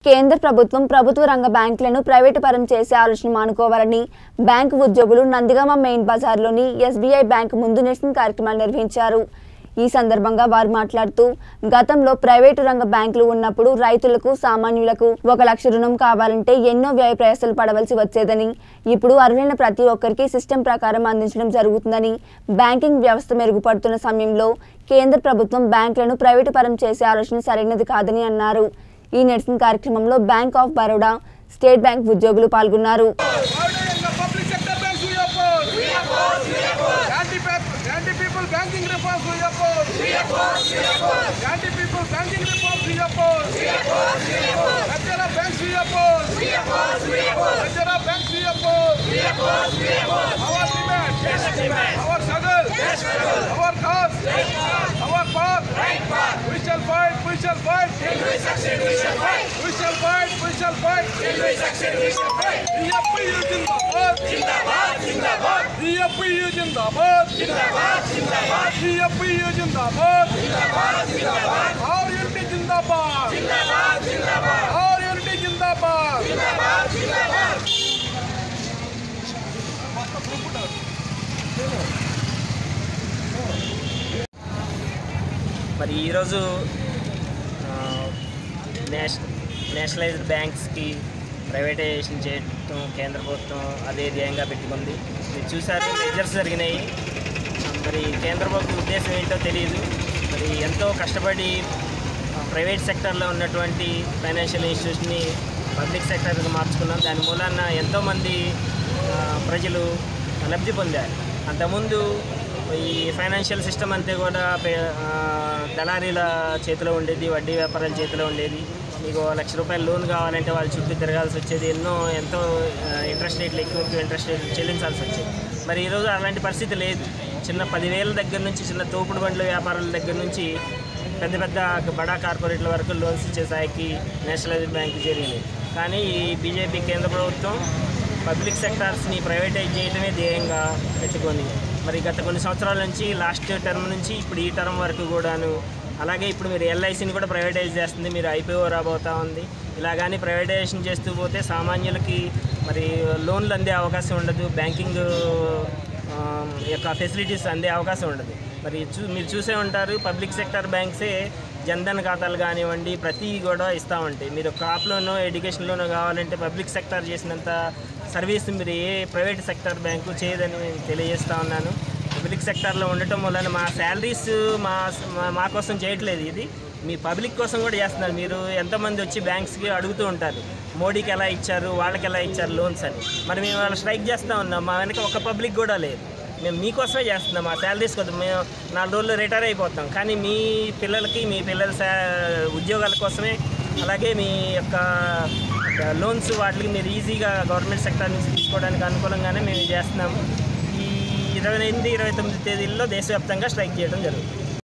కేంద్ర ప్రభుత్వం ప్రభుత్వ రంగ బ్యాంకులను ప్రైవేటు పరం చేసే ఆలోచన మానుకోవాలని బ్యాంకు ఉద్యోగులు నందిగామ మెయిన్ బజార్లోని ఎస్బీఐ బ్యాంకు ముందు నిరసన కార్యక్రమాలు నిర్వహించారు ఈ సందర్భంగా వారు మాట్లాడుతూ గతంలో ప్రైవేటు రంగ బ్యాంకులు ఉన్నప్పుడు రైతులకు సామాన్యులకు ఒక లక్ష రుణం కావాలంటే ఎన్నో వ్యయ ప్రయాసాలు పడవలసి వచ్చేదని ఇప్పుడు అర్హులైన ప్రతి ఒక్కరికి సిస్టమ్ ప్రకారం అందించడం జరుగుతుందని బ్యాంకింగ్ వ్యవస్థ మెరుగుపడుతున్న సమయంలో కేంద్ర ప్రభుత్వం బ్యాంకులను ప్రైవేటు పరం చేసే ఆలోచన సరైనది కాదని అన్నారు ఈ నిరసన కార్యక్రమంలో bank of Baroda state bank ఉద్యోగులు పాల్గొన్నారు Ordering the public sector banks we oppose. We oppose. We oppose. Anti-pep- anti-people banking reforms we oppose. We oppose. We oppose. Anti-people banking reforms we oppose. We oppose. We oppose. Ledger of banks we oppose. We oppose. We oppose. Ledger of banks we oppose. We oppose. We oppose. Our demand. Yes, demand. Our struggle. Yes, struggle. Our cause. Yes, cause. Our path. Right path. We shall fight. We shall fight. Till we succeed. We shall fight. We shall fight. We shall fight. Till we succeed. We shall fight. DFPU जिंदाबाद जिंदाबाद जिंदाबाद DFPU जिंदाबाद जिंदाबाद जिंदाबाद DFPU जिंदाबाद जिंदाबाद जिंदाबाद और यूनिटी जिंदाबाद जिंदाबाद जिंदाबाद और यूनिटी जिंदाबाद जिंदाबाद जिंदाबाद మరి ఈరోజు ఆ, నేష నేషనలైజ్డ్ బ్యాంక్స్కి ప్రైవేటైజేషన్ చేయటం కేంద్ర ప్రభుత్వం అదే ధ్యేయంగా పెట్టుకుంది మీరు చూసారు లెజర్స్ జరిగినాయి ఆ, మరి కేంద్ర ప్రభుత్వం ఉద్దేశం ఏంటో తెలియదు మరి ఎంతో కష్టపడి ఆ, ప్రైవేట్ సెక్టర్లో ఉన్నటువంటి ఫైనాన్షియల్ ఇన్స్టిట్యూషన్ని పబ్లిక్ సెక్టర్కి మార్చుకున్నాం దాని మూలాన ఎంతోమంది ఆ, ప్రజలు లబ్ధి పొందారు అంతకుముందు ఈ ఫైనాన్షియల్ సిస్టమ్ అంతా కూడా పే- ఆ, దళారీల చేతిలో ఉండేది వడ్డీ వ్యాపారాల చేతిలో ఉండేది మీకు ఓ లక్ష రూపాయలు లోన్ కావాలంటే వాళ్ళ చుట్టూ తిరగాల్సి వచ్చేది ఎన్నో ఎంతో ఇంట్రెస్ట్ రేట్లు ఎక్కువ ఎక్కువ ఇంట్రెస్ట్ రేట్లు చెల్లించాల్సి వచ్చేది మరి ఈరోజు అలాంటి పరిస్థితి లేదు చిన్న పదివేల దగ్గర నుంచి చిన్న తోపుడు బండ్ల వ్యాపారాల దగ్గర నుంచి పెద్ద పెద్ద బడా కార్పొరేట్ల వరకు లోన్స్ ఇచ్చే స్థాయికి నేషనలైజ్డ్ బ్యాంక్ జరిగింది కానీ ఈ బీజేపీ కేంద్ర ప్రభుత్వం పబ్లిక్ సెక్టార్స్ని ప్రైవేటైజ్ చేయడమే ధ్యేయంగా పెట్టుకొని మరి గత కొన్ని సంవత్సరాల నుంచి లాస్ట్ టర్మ్ నుంచి ఇప్పుడు ఈ టర్మ్ వరకు కూడాను అలాగే ఇప్పుడు మీరు ఎల్ఐసిని కూడా ప్రైవేటైజ్ చేస్తుంది మీరు ఐపీఓ రాబోతా ఉంది ఇలా కానీ ప్రైవేటైజేషన్ చేస్తూ పోతే సామాన్యులకి మరి లోన్లు అందే అవకాశం ఉండదు బ్యాంకింగ్ ఆ, యొక్క ఫెసిలిటీస్ అందే అవకాశం ఉండదు మరి చూ మీరు చూసే ఉంటారు పబ్లిక్ సెక్టర్ బ్యాంక్సే జన్ధన్ ఖాతాలు కానివ్వండి ప్రతి కూడా ఇస్తూ ఉంటాయి మీరు క్రాప్లోనో ఎడ్యుకేషన్లోనో కావాలంటే పబ్లిక్ సెక్టర్ చేసినంత సర్వీస్ మీరు ఏ ప్రైవేట్ సెక్టర్ బ్యాంకు చేయదని నేను తెలియజేస్తా ఉన్నాను పబ్లిక్ సెక్టార్లో ఉండటం వలన మా శాలరీస్ మా మా- మా కోసం చేయట్లేదు ఇది మీ పబ్లిక్ కోసం కూడా చేస్తున్నారు మీరు ఎంతమంది వచ్చి బ్యాంక్స్కి అడుగుతూ ఉంటారు మోడీకి ఎలా ఇచ్చారు వాళ్ళకి ఎలా ఇచ్చారు లోన్స్ అని మరి మేము వాళ్ళు స్ట్రైక్ చేస్తూ ఉన్నాం మా వెనక ఒక పబ్లిక్ కూడా లేదు మేము మీకోసమే చేస్తున్నాం మా శాలరీస్ కోసం మేము నాలుగు రోజులు రిటైర్ అయిపోతాం కానీ మీ పిల్లలకి మీ పిల్లల శా- ఉద్యోగాల కోసమే అలాగే మీ యొక్క లోన్స్ వాటికి మీరు ఈజీగా గవర్నమెంట్ సెక్టర్ నుంచి తీసుకోవడానికి అనుకూలంగానే మేము ఇది చేస్తున్నాము ఈ ఇరవై ఎనిమిది ఇరవై తొమ్మిది తేదీల్లో దేశవ్యాప్తంగా స్ట్రైక్ చేయడం జరుగుతుంది